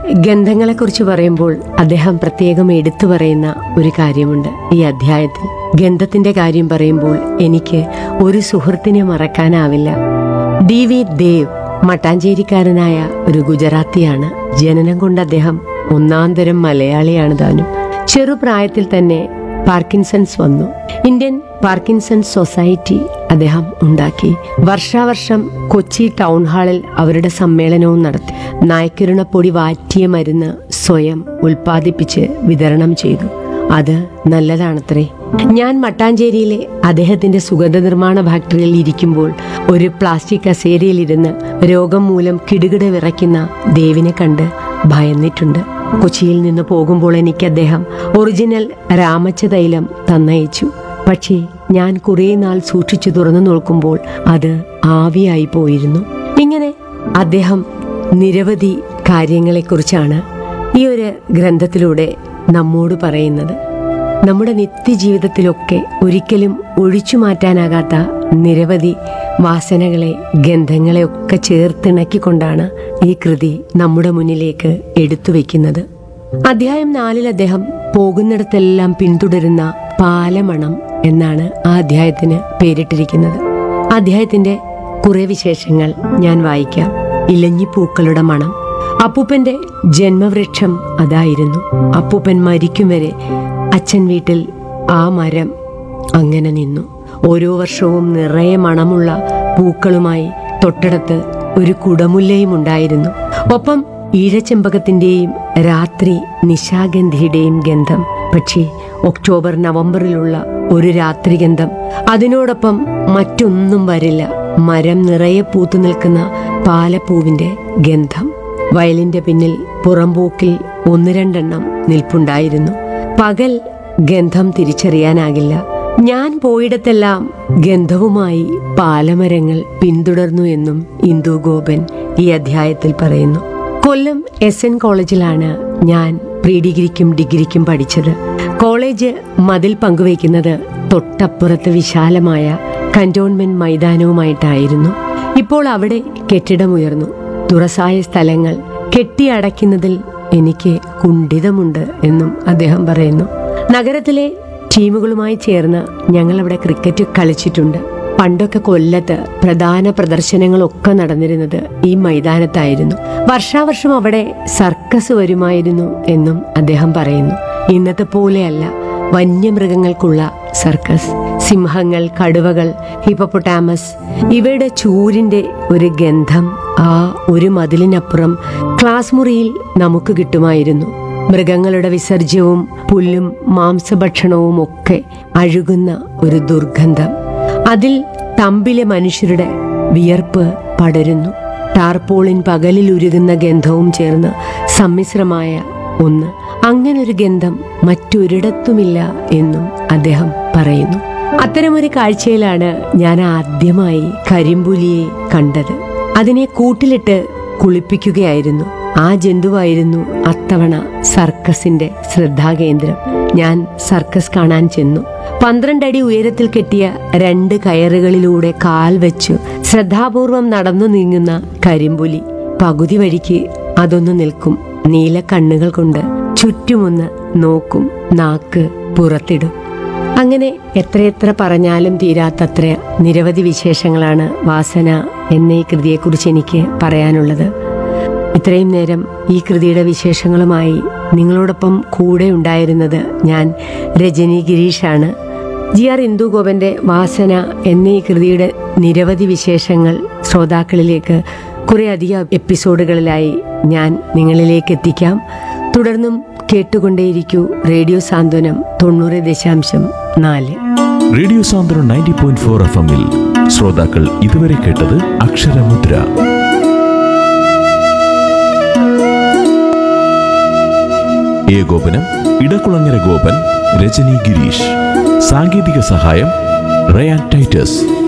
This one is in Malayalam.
ഗന്ധങ്ങളെക്കുറിച്ച് പറയുമ്പോൾ അദ്ദേഹം പ്രത്യേകം എടുത്തു പറയുന്ന ഒരു കാര്യമുണ്ട് ഈ അധ്യായത്തിൽ ഗന്ധത്തിന്റെ കാര്യം പറയുമ്പോൾ എനിക്ക് ഒരു സുഹൃത്തിനെ മറക്കാനാവില്ല ഡി വി ദേവ് മട്ടാഞ്ചേരിക്കാരനായ ഒരു ഗുജറാത്തിയാണ് ജനനം കൊണ്ട് അദ്ദേഹം ഒന്നാന്തരം മലയാളിയാണ് താനും ചെറുപ്രായത്തിൽ തന്നെ പാർക്കിൻസൺസ് വന്നു ഇന്ത്യൻ പാർക്കിൻസൺസ് സൊസൈറ്റി അദ്ദേഹം ഉണ്ടാക്കി വർഷാവർഷം കൊച്ചി ടൗൺ ഹാളിൽ അവരുടെ സമ്മേളനവും നടത്തി നായ്ക്കിരുണപ്പൊടി വാറ്റിയ മരുന്ന് സ്വയം ഉൽപ്പാദിപ്പിച്ച് വിതരണം ചെയ്തു അത് നല്ലതാണത്രേ ഞാൻ മട്ടാഞ്ചേരിയിലെ അദ്ദേഹത്തിന്റെ സുഗന്ധ നിർമ്മാണ ഫാക്ടറിയിൽ ഇരിക്കുമ്പോൾ ഒരു പ്ലാസ്റ്റിക് കസേരയിലിരുന്ന് രോഗം മൂലം കിടുകിട വിറയ്ക്കുന്ന ദേവിനെ കണ്ട് ഭയന്നിട്ടുണ്ട് കൊച്ചിയിൽ നിന്ന് പോകുമ്പോൾ എനിക്ക് അദ്ദേഹം ഒറിജിനൽ രാമച്ച തൈലം തന്നയച്ചു പക്ഷേ ഞാൻ കുറേ നാൾ സൂക്ഷിച്ചു തുറന്നു നോക്കുമ്പോൾ അത് ആവിയായി പോയിരുന്നു ഇങ്ങനെ അദ്ദേഹം നിരവധി കാര്യങ്ങളെക്കുറിച്ചാണ് ഈ ഒരു ഗ്രന്ഥത്തിലൂടെ നമ്മോട് പറയുന്നത് നമ്മുടെ നിത്യജീവിതത്തിലൊക്കെ ഒരിക്കലും ഒഴിച്ചു മാറ്റാനാകാത്ത നിരവധി വാസനകളെ ഗന്ധങ്ങളെ ഒക്കെ ചേർത്തിണക്കിക്കൊണ്ടാണ് ഈ കൃതി നമ്മുടെ മുന്നിലേക്ക് എടുത്തു വെക്കുന്നത് അധ്യായം നാലിൽ അദ്ദേഹം പോകുന്നിടത്തെല്ലാം പിന്തുടരുന്ന പാലമണം എന്നാണ് ആ അധ്യായത്തിന് പേരിട്ടിരിക്കുന്നത് അധ്യായത്തിന്റെ കുറെ വിശേഷങ്ങൾ ഞാൻ വായിക്കാം ഇലഞ്ഞിപ്പൂക്കളുടെ മണം അപ്പൂപ്പന്റെ ജന്മവൃക്ഷം അതായിരുന്നു അപ്പൂപ്പൻ മരിക്കും വരെ അച്ഛൻ വീട്ടിൽ ആ മരം അങ്ങനെ നിന്നു ഓരോ വർഷവും നിറയെ മണമുള്ള പൂക്കളുമായി തൊട്ടടുത്ത് ഒരു കുടമുല്ലയും ഉണ്ടായിരുന്നു ഒപ്പം ഈഴച്ചെമ്പകത്തിന്റെയും രാത്രി നിശാഗന്ധിയുടെയും ഗന്ധം പക്ഷേ ഒക്ടോബർ നവംബറിലുള്ള ഒരു രാത്രി ഗന്ധം അതിനോടൊപ്പം മറ്റൊന്നും വരില്ല മരം നിറയെ പൂത്തു നിൽക്കുന്ന പാലപ്പൂവിന്റെ ഗന്ധം വയലിന്റെ പിന്നിൽ പുറംപോക്കിൽ ഒന്ന് രണ്ടെണ്ണം നിൽപ്പുണ്ടായിരുന്നു പകൽ ഗന്ധം തിരിച്ചറിയാനാകില്ല ഞാൻ പോയിടത്തെല്ലാം ഗന്ധവുമായി പാലമരങ്ങൾ പിന്തുടർന്നു എന്നും ഇന്ദു ഗോപൻ ഈ അധ്യായത്തിൽ പറയുന്നു കൊല്ലം എസ് എൻ കോളേജിലാണ് ഞാൻ പ്രീ ഡിഗ്രിക്കും ഡിഗ്രിക്കും പഠിച്ചത് കോളേജ് മതിൽ പങ്കുവയ്ക്കുന്നത് തൊട്ടപ്പുറത്ത് വിശാലമായ കന്റോൺമെന്റ് മൈതാനവുമായിട്ടായിരുന്നു ഇപ്പോൾ അവിടെ കെട്ടിടമുയർന്നു തുറസായ സ്ഥലങ്ങൾ കെട്ടിയടയ്ക്കുന്നതിൽ എനിക്ക് കുണ്ഠിതമുണ്ട് എന്നും അദ്ദേഹം പറയുന്നു നഗരത്തിലെ ടീമുകളുമായി ചേർന്ന് ഞങ്ങൾ അവിടെ ക്രിക്കറ്റ് കളിച്ചിട്ടുണ്ട് പണ്ടൊക്കെ കൊല്ലത്ത് പ്രധാന പ്രദർശനങ്ങളൊക്കെ നടന്നിരുന്നത് ഈ മൈതാനത്തായിരുന്നു വർഷാവർഷം അവിടെ സർക്കസ് വരുമായിരുന്നു എന്നും അദ്ദേഹം പറയുന്നു ഇന്നത്തെ പോലെയല്ല വന്യമൃഗങ്ങൾക്കുള്ള സർക്കസ് സിംഹങ്ങൾ കടുവകൾ ഹിപ്പപ്പൊട്ടാമസ് ഇവയുടെ ചൂരിന്റെ ഒരു ഗന്ധം ആ ഒരു മതിലിനപ്പുറം ക്ലാസ് മുറിയിൽ നമുക്ക് കിട്ടുമായിരുന്നു മൃഗങ്ങളുടെ വിസർജ്യവും പുല്ലും മാംസഭക്ഷണവും ഒക്കെ അഴുകുന്ന ഒരു ദുർഗന്ധം അതിൽ തമ്പിലെ മനുഷ്യരുടെ വിയർപ്പ് പടരുന്നു ടാർപോളിൻ പകലിൽ ഉരുകുന്ന ഗന്ധവും ചേർന്ന് സമ്മിശ്രമായ ഒന്ന് അങ്ങനൊരു ഗന്ധം മറ്റൊരിടത്തുമില്ല എന്നും അദ്ദേഹം പറയുന്നു അത്തരമൊരു കാഴ്ചയിലാണ് ഞാൻ ആദ്യമായി കരിമ്പുലിയെ കണ്ടത് അതിനെ കൂട്ടിലിട്ട് കുളിപ്പിക്കുകയായിരുന്നു ആ ജന്തുവായിരുന്നു അത്തവണ സർക്കസിന്റെ ശ്രദ്ധാകേന്ദ്രം ഞാൻ സർക്കസ് കാണാൻ ചെന്നു പന്ത്രണ്ടടി ഉയരത്തിൽ കെട്ടിയ രണ്ട് കയറുകളിലൂടെ കാൽ വെച്ചു ശ്രദ്ധാപൂർവം നടന്നു നീങ്ങുന്ന കരിമ്പുലി പകുതി വഴിക്ക് അതൊന്ന് നിൽക്കും നീല കണ്ണുകൾ കൊണ്ട് ചുറ്റുമൊന്ന് നോക്കും നാക്ക് പുറത്തിടും അങ്ങനെ എത്രയെത്ര പറഞ്ഞാലും തീരാത്തത്ര നിരവധി വിശേഷങ്ങളാണ് വാസന എന്ന ഈ കൃതിയെക്കുറിച്ച് എനിക്ക് പറയാനുള്ളത് ഇത്രയും നേരം ഈ കൃതിയുടെ വിശേഷങ്ങളുമായി നിങ്ങളോടൊപ്പം കൂടെ ഉണ്ടായിരുന്നത് ഞാൻ രജനി ഗിരീഷാണ് ജി ആർ ഇന്ദുഗോപന്റെ വാസന എന്ന ഈ കൃതിയുടെ നിരവധി വിശേഷങ്ങൾ ശ്രോതാക്കളിലേക്ക് കുറെ അധികം എപ്പിസോഡുകളിലായി ഞാൻ നിങ്ങളിലേക്ക് എത്തിക്കാം തുടർന്നും കേട്ടുകൊണ്ടേയിരിക്കൂ റേഡിയോ സാന്ത്വനം തൊണ്ണൂറ് ദശാംശം നാല് radio Sandram ninety point four F എമ്മിൽ ശ്രോതാക്കൾ ഇതുവരെ കേട്ടത് അക്ഷരമുദ്ര ഏകോപനം ഇടക്കുളങ്ങര ഗോപൻ രജനി ഗിരീഷ് സാങ്കേതിക സഹായം റയാൻ ടൈറ്റസ്